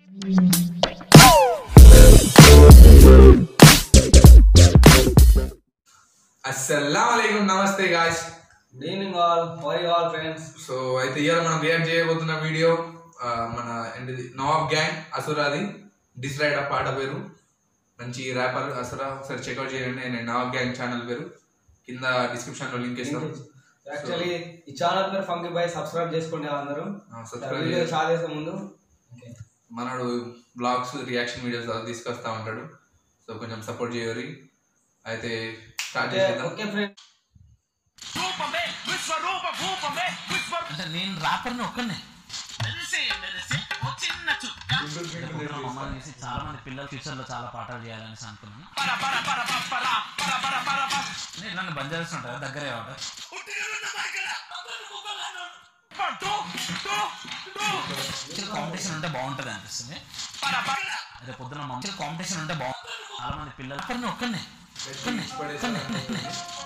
అస్సలం అయికం నమస్తే guys good evening all how all friends so అయితే ఇవాళ మనం రియాక్ట్ చేయబోతున్న వీడియో ఆ, మన ఏంటిది నవాబ్ గ్యాంగ్ అసురాది డిస్రైడ్ ఆ పాట పేరు మంచి ర్యాపర్ అసురా ఒకసారి చెక్అవుట్ చేయండి నేను నవాబ్ గ్యాంగ్ ఛానల్ పేరు కింద డిస్క్రిప్షన్ లో లింక్ ఇస్తాం యాక్చువల్లీ ఈ ఛానల్ పేరు ఫంకి బాయ్ సబ్స్క్రైబ్ చేసుకోండి అందరూ సబ్స్క్రైబ్ వీడియో చాలా చేసే ముందు ఓకే మనడు బ్లాగ్స్ రియాక్షన్ వీడియోస్ అది తీసుకొస్తా ఉంటాడు సో కొంచెం సపోర్ట్ చేయరు అయితే స్టార్ట్ చేద్దాం ఓకే ఫ్రెండ్ రూపమే విశ్వరూప భూపమే విశ్వ అంటే నేను రాపర్ని ఒక్కనే మెరిసే మెరిసే ఓ చిన్న చుక్క మమ్మల్ని చూసి చాలా మంది పిల్లలు ఫ్యూచర్ లో చాలా పాటలు చేయాలని అనుకున్నాను పర పర పర పర పర పర పర పర నేను ఇట్లాంటి బంద్ చేస్తుంటారు దగ్గరే వాడు ఉట్టిగలున్న మైకల టు టు టు కాంపిటీషన్ ఉంటే బాగుంటది అనిపిస్తుంది పర పర అదే పొద్దున మంచి కాంపిటీషన్ ఉంటే బాగుంటుంది చాలా మంది పిల్లలు రాపర్ని ఒక్కనే ఒక్కనే ఒక్కనే ఒక్కనే.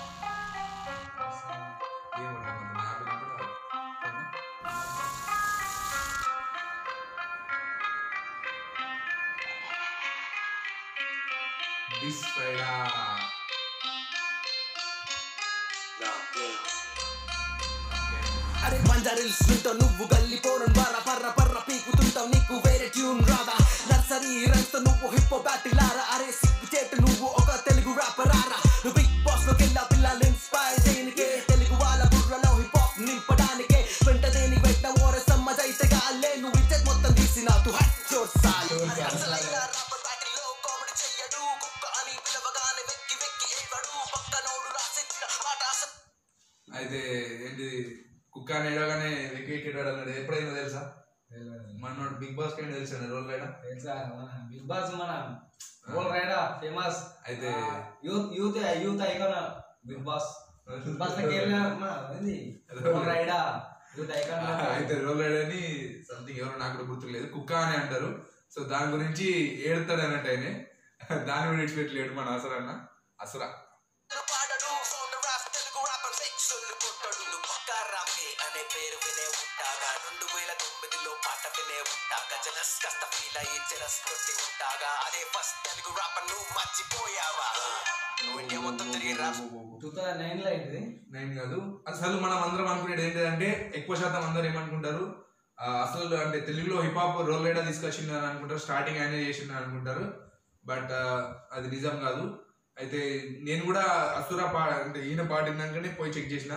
అరే బంజారిల్స్ వింటో నువ్వు గల్లిపోరన్ బర్ర పర్ర పర్ర పీకుతుంటావు నీకు వేరే ట్యూన్ రాదా నర్సరీ రంత నువ్వు హిప్పో బ్యాటిలారా అరే సిగ్గు చేటు నువ్వు ఒక తెలుగు ర్యాపర్ ఆరా నువ్వు బిగ్ బాస్ లోకి వెళ్ళా పిల్లలు ఇన్స్పైర్ చేయనికే తెలుగు వాళ్ళ బుర్రలో హిప్ హాప్ నింపడానికే వెంట దేని వెంట ఓరే సమ్మజైతే గాలే నువ్వు ఇజ్జత్ మొత్తం తీసిన తు హచ్చో సాలు అసలైన rapper battle లో comedy చెయ్యడు కుక్క అని పిలవగానే వెక్కి వెక్కి ఏవడు పక్కనోడు రాసిచ్చిన మాట అసలు అయితే ఏంటి కుక్క అని ఏడగానే వెక్కి వెక్కి ఏడాడు అన్నాడు ఎప్పుడైనా తెలుసా మనోడు బిగ్ బాస్ కైనా తెలుసా రోల్ రైడా తెలుసా మన బిగ్ బాస్ మన రోల్ రైడా ఫేమస్ అయితే youth youth youth icon Bigg Boss Bigg Boss లోకి వెళ్ళిన మన ఏంది రోల్ రైడా యూత్ ఐకాన్ అయితే రోల్ రైడ్ అని సంథింగ్ ఎవరో నాకు కూడా గుర్తులేదు కుక్క అని అంటారు సో దాని గురించి ఏడుతాడు అన్నట్టు ఆయన దాన్ని కూడా విడిచిపెట్టలేడు మన అసరన్న అసురా పాడడు సౌండ్ ర్యాప్ తెలుగు ర్యాపర్ సెక్సులు కొట్టడు నువ్వు పక్కా రామ్కే అనే పేరు వినే ఉంటాగా రెండు వేల తొమ్మిదిలో పాట వినే ఉంటాగా జలస్ కాస్త ఫీల్ అయ్యి జలస్ కొట్టి ఉంటాగా అదే ఫస్ట్ తెలుగు ర్యాపర్ నువ్వు మర్చిపోయావా నువ్వు ఇండియా మొత్తం తిరిగి ర్యాప్ టూ థౌసండ్ నైన్ లో ఏంటిది నేను కాదు అసలు మనం అందరం అనుకునేది ఏంటంటే ఎక్కువ శాతం అందరు ఏమనుకుంటారు ఆ, అసలు అంటే తెలుగులో హిప్ హాప్ రోల్ రైడా తీసుకొచ్చింది అని అనుకుంటారు స్టార్టింగ్ ఆయన చేసింది అని అనుకుంటారు బట్ అది నిజం కాదు అయితే నేను కూడా అసురా పా అంటే ఈయన పాట విన్నాకనే పోయి చెక్ చేసిన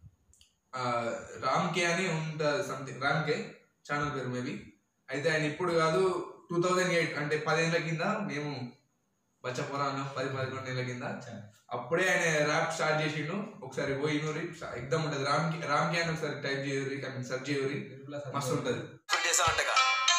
ఆ, రామ్ కే అని ఉంటుంది సంథింగ్ రామ్ కే ఛానల్ పేరు మేబీ అయితే ఆయన ఇప్పుడు కాదు టూ థౌజండ్ ఎయిట్ అంటే పదేళ్ళ కింద మేము బచ్చపురాను పది పదకొండు ఏళ్ళ కింద అప్పుడే ఆయన ర్యాప్ స్టార్ట్ చేసిండు ఒకసారి పోయి నూరి ఎగ్దమ్ ఉంటది రామ్ కి రామ్ కి అని ఒకసారి టైప్ చేయuri ఐ మీన్ సెర్చ్ చేయuri మస్తు ఉంటది చేశారంటగా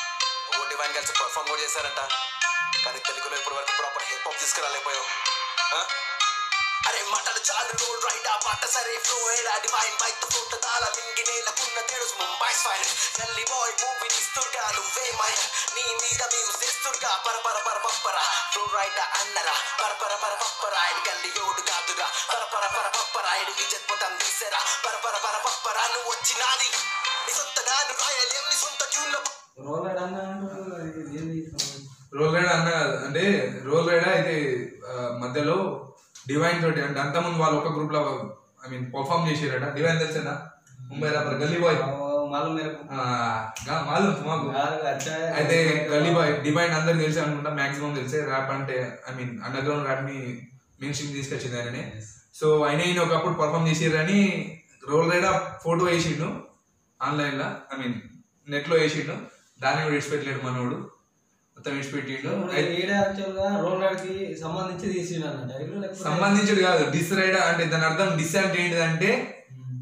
ఓ డివైన్ కలిసి పర్ఫామ్ కూడా చేశారంట కానీ తెలుగులో ఇప్పటి వరకు ప్రాపర్ హిప్ హాప్ తీసుకురాలేకపోయావు ఆ? అరే మాటలు చాలు రోల్ రైడ్ ఆ పాట సరే ఫ్లో ఏడా డివైన్ బైక్ ఫోట తాళ మింగి నేలకున్న తెలుసు ముంబై ఫైన్ గల్లీ బాయ్ మూవీ ఇస్తుడుగా నువ్వే మై నీ మీద మేము చేస్తుడుగా పర పర పర పప్పరా ఫ్లో రైడ్ అన్నరా పర పర పర పప్పరా ఆయన గల్లీ యోడు కాదురా పర పర పర పప్పరా ఆయన ఇజ్జత్ మొత్తం తీసేరా పర పర పర పప్పరా నువ్వు వచ్చినాది నీ సొంతగా నువ్వు రాయలేం నీ సొంత ట్యూన్లో రోల్ రైడ్ అన్న అంటారు, ఇది ఏంది? రోల్ రైడ్ అన్న కాదు. అంటే రోల్ రైడ్ అయితే ఆ, మధ్యలో డివైన్ తోటి అంటే అంత ముందు వాళ్ళు ఒక గ్రూప్ లో ఐ మీన్ పర్ఫామ్ చేసారట డివైన్ తెలుసా ముంబై రాపర్ గల్లీ బాయ్ ఓ, మాలు మేరకు మాలు మాకు కాదు, అచ్చా. అయితే గల్లీ బాయ్ డివైన్ అందరికి తెలిసి అనుకుంటా మాక్సిమం తెలిసే ర్యాప్ అంటే I mean underground rap ని మెయిన్ స్ట్రీమ్ తీసుకొచ్చింది ఆయననే సో ఆయన ఈయన ఒకప్పుడు పర్ఫామ్ చేసిర్రని రోల్ రైడ్ ఫోటో వేసిండు ఆన్లైన్ లో ఐ మీన్ నెట్ లో వేసిండు దాన్ని కూడా విడిచిపెట్టలేడు మనోడు మొత్తం విడిచిపెట్టిండు అయితే ఈడ యాక్చువల్ గా రోల్ రైడ్ కి సంబంధించి తీసిండు అన్నట్టు ఇల్లు లేకపోతే- సంబంధించుడు కాదు డిస్ రైడ్ అంటే దాని అర్థం డిస్ అంటే ఏంటిదంటే ఉమ్.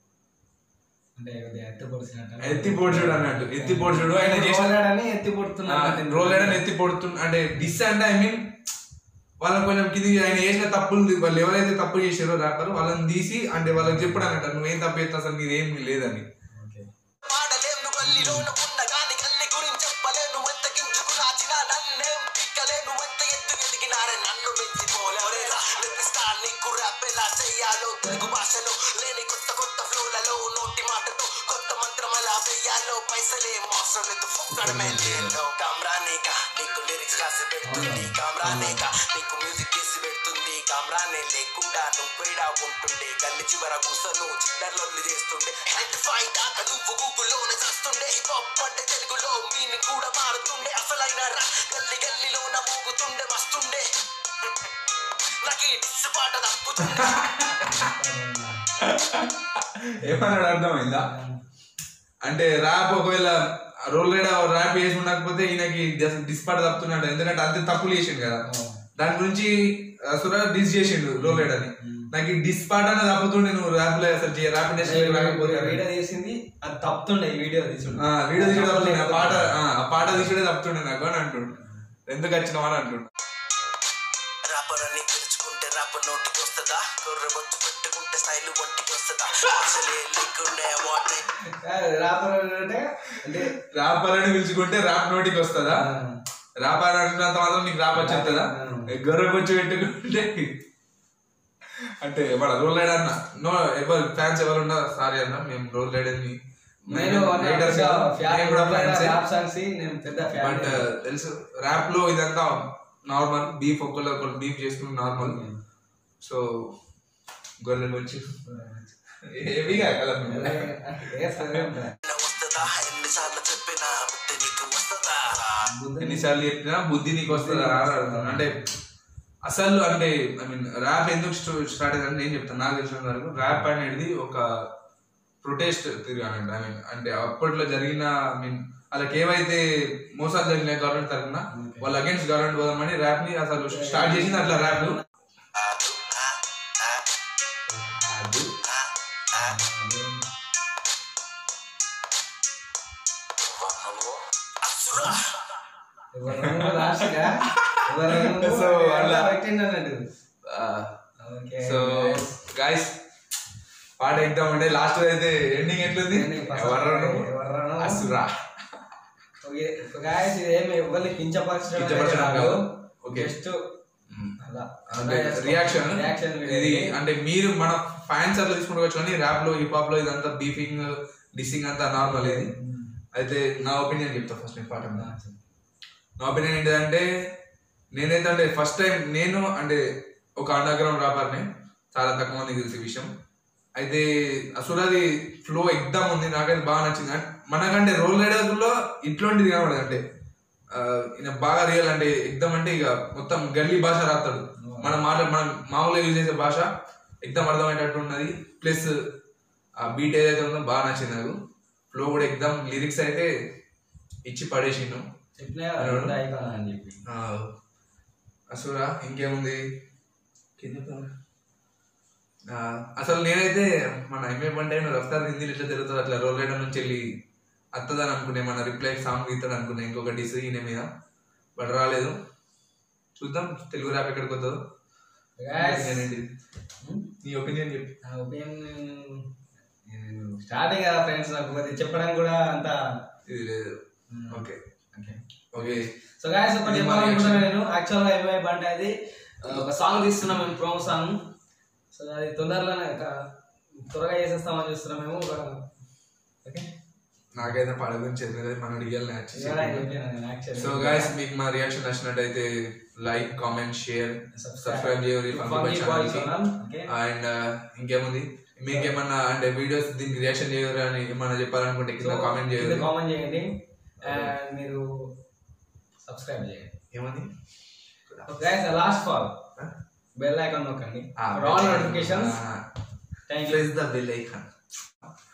అంటే ఇది ఎత్తి పొడిచినట్టు. ఎత్తి పొడుచుడు అన్నట్టు ఎత్తి పొడుచుడు ఆయన రోల్ చేసిన రైడ్ అని ఎత్తి పొడుతున్నాడు రోల్ రైడ్ అని ఎత్తి పొడుతు అంటే డిస్ అంటే ఐ మీన్ వాళ్ళని కొంచెం కింది ఆయన చేసిన తప్పులు వాళ్ళు ఎవరైతే తప్పు చేసారో ర్యాపర్ వాళ్ళని తీసి అంటే వాళ్ళకి చెప్పడు అన్నట్టు నువ్వేం తప్పు చేస్తా అసలు నీదేం లేదని ఓకే. పాడలేం నువ్వు గల్లీలోన ఉన్న గాని గల్లి గురించి చెప్పలేను నువ్వు ఎంత గింజుకు రాచినా నన్నేం పిక్కలే నువ్వు ఎంత ఎత్తు ఎదిగినారే నన్ను మించిపోలేవరే నేర్పిస్తా నీకు ర్యాప్ ఎలా చెయ్యాలో తెలుగు భాషలో లేని కొత్త కొత్త ఫ్లోలలో నోటి మాటతో కొత్త మంత్రం ఎలా వేయాలో పైసలే మోసం లేదు ఫుక్కడమే లేలో కమ్రా లేకుండా నువ్వేడా ఉంటుండే గల్లి చివర కూసను చిల్లర్లొల్లి చేస్తుండే ఐడెంటిఫై దాకా నువ్వు గూగుల్లోనే చేస్తుండే హిప్ హాప్ అంటే తెలుగులో మీనింగ్ కూడా మారుతుండే అసలైన రా గల్లి గల్లిలోన మోగుతుండే మస్తుండే నాకు ఈ డిస్ పాట తప్పుతుండే ఏమన్నాడు అర్థమైందా అంటే ర్యాప్ ఒకవేళ రోల్ రైడ్ ర్యాప్ చేసి ఉండకపోతే ఈయనకి డిస్పాట్ తప్పుతున్నాడు ఎందుకంటే అంతే తప్పులు చేసిండు కదా దాని గురించి సురా డిస్ చేసిండు రోల్ రైడ్ అని నాకు ఈ డిస్పాట్ అనేది తప్పుతుండే నువ్వు ర్యాప్ లో అసలు ర్యాప్ ఇండస్ట్రీ రాకపోతే వీడియో తీసింది అది తప్పుతుండే ఈ వీడియో తీసుండే ఆ, వీడియో తీసుడు తప్పుతుండే ఆ పాట ఆ, ఆ పాట తీసుడే తప్పుతుండే నాకు అని అంటుండు ఎందుకు వచ్చినావు అని అంటుండు రాపర్ అని పిలుచుకుంటే రాపర్ నోటికి వస్తుందా గొర్రె బొచ్చు పెట్టుకుంటే స్టైల్ ఒంటికి వస్తుందా అసలే లేకుండే వాటి రాపర్ అంటే అంటే ర్యాపర్ అని పిలుచుకుంటే ర్యాప్ నోటికి వస్తుందా ర్యాపర్ అంటున్నంత మాత్రం నీకు ర్యాప్ వచ్చేస్తుందా గొర్రె వచ్చి పెట్టుకుంటే అంటే మన రోల్ రైడ్ అన్న నో ఎవరు ఫ్యాన్స్ ఎవరు ఉన్నా సారీ అన్న మేము రోల్ రైడ్ అని నేను haters కాదు. నేను కూడా fans ఏ. ర్యాప్ సాంగ్స్ నేను పెద్ద ఫ్యాన్ బట్ తెలుసు ర్యాప్ లో ఇదంతా నార్మల్ బీఫ్ ఒకళ్ళు ఒకళ్ళు బీఫ్ చేసుకుని నార్మల్ సో గొర్రెల గురించి హెవీగా కదా వస్తుందా ఎన్నిసార్లు చెప్పినా బుద్ధి నీకు వస్తుందా ఎన్నిసార్లు చెప్పినా బుద్ధి నీకు వస్తుందా అని అడుగుతాను. అంటే అసలు అంటే ఐ మీన్ ర్యాప్ ఎందుకు స్టార్ట్ అయిందని నేను చెప్తాను నాకు తెలిసిన వరకు ర్యాప్ అనేది ఒక ప్రొటెస్ట్ తిరిగానండి ఐ మీన్ అంటే అప్పట్లో జరిగిన ఐ మీన్ వాళ్ళకి ఏవైతే మోసాలు జరిగినాయి గవర్నమెంట్ తరఫున వాళ్ళు అగేన్స్ట్ గవర్నమెంట్ పోదామని ర్యాప్ ని అసలు స్టార్ట్ చేసింది అట్లా ర్యాప్ ఆదు, ఆ, ఆ, ఆ, ఆ. అసురా So, అలా. ఓకే సో గాయస్ పాట ఎగ్దాం అంటే లాస్ట్ అయితే ఎండింగ్ ఎట్లుంది ఎవర్రను? అసురా ఓకే గాయస్ ఇదేమి ఎవరిని కించపరచడం కించపరచడం కాదు. ఓకే. జస్ట్ అలా అంటే రియాక్షన్ రియాక్షన్ ఇది అంటే మీరు మన ఫ్యాన్స్ అట్లా తీసుకుంటూ కానీ ర్యాప్ లో హిప్ హాప్ లో ఇదంతా బీఫింగ్ డిస్సింగ్ అంతా నార్మల్ ఇది అయితే నా ఒపీనియన్ చెప్తా ఫస్ట్ నేను పాట మీద. నా ఒపీనియన్ ఏంటంటే నేనైతే అంటే ఫస్ట్ టైం నేను అంటే ఒక అండర్ గ్రౌండ్ రాపర్ని చాలా తక్కువ మందికి తెలిసే విషయం అయితే అసలు ఫ్లో ఎగ్దాం ఉంది నాకైతే బాగా నచ్చింది అంటే మనకంటే రోల్ రైడర్లో ఇట్లాంటిది కనబడదు అంటే ఆ, ఈయన బాగా రియల్ అంటే ఎగ్దం అంటే ఇక మొత్తం గల్లీ భాష రాస్తాడు మనం మాట మనం మామూలుగా యూజ్ చేసే భాష ఎగ్దం అర్థమయ్యేటట్టు ఉన్నది ప్లస్ ఆ బీట్ ఏదైతే ఉందో బాగా నచ్చింది నాకు ఫ్లో కూడా ఎగ్దం లిరిక్స్ అయితే ఇచ్చి పడేసిండు చెప్పినా కదా, icon అని చెప్పి ఆ, అసురా ఇంకేముంది ఆ, అసలు నేనైతే మన ఎంఏ వన్ టైం రఫ్తార్ హిందీలో ఇట్లా తిరుగుతుంది అట్లా రోల్ రైడర్ నుంచి వెళ్ళి అత్తదని అనుకునే మన రిప్లై సాంగ్ ఇస్తాడు అనుకున్నా ఇంకొక డిస్ ఈయన మీద బట్ రాలేదు చూద్దాం తెలుగు ర్యాప్ ఎక్కడికి వస్తుందో Guys, నేనేంటి? నీ ఒపీనియన్ చెప్పి నా ఒపీనియన్ స్టార్టింగ్ కదా ఫ్రెండ్స్ నాకు కొద్దిగా చెప్పడం కూడా అంత ఇది లేదు ఓకే ఓకే సో గాయస్ ఒకటి ఇది మా చెప్పాలనుకుంటున్నాను reaction. నేను యాక్చువల్గా ఏమై అంటే అది ఆ, ఒక సాంగ్ తీస్తున్నాం మేము ప్రోమో సాంగ్ సో అది తొందరలోనే ఒక త్వరగా చేసేస్తామని చూస్తున్నాం మేము ఒక ఓకే నాకైతే పాట గురించి తెలియదు మన రియల్ యాక్చువల్లీ సో గైస్ మీకు మా రియాక్షన్ నచ్చినట్టయితే లైక్ కామెంట్ షేర్ సబ్స్క్రైబ్ చేయాలి అండ్ ఇంకేముంది మీకేమన్నా అంటే వీడియోస్ దీనికి రియాక్షన్ చేయరు అని ఏమన్నా చెప్పాలనుకుంటే కింద కామెంట్ చేయాలి కామెంట్ చేయండి అండ్ మీరు సబ్స్క్రైబ్ చేయండి ఏమని guys last fall bell icon నొక్కండి all notifications thank you press the bell icon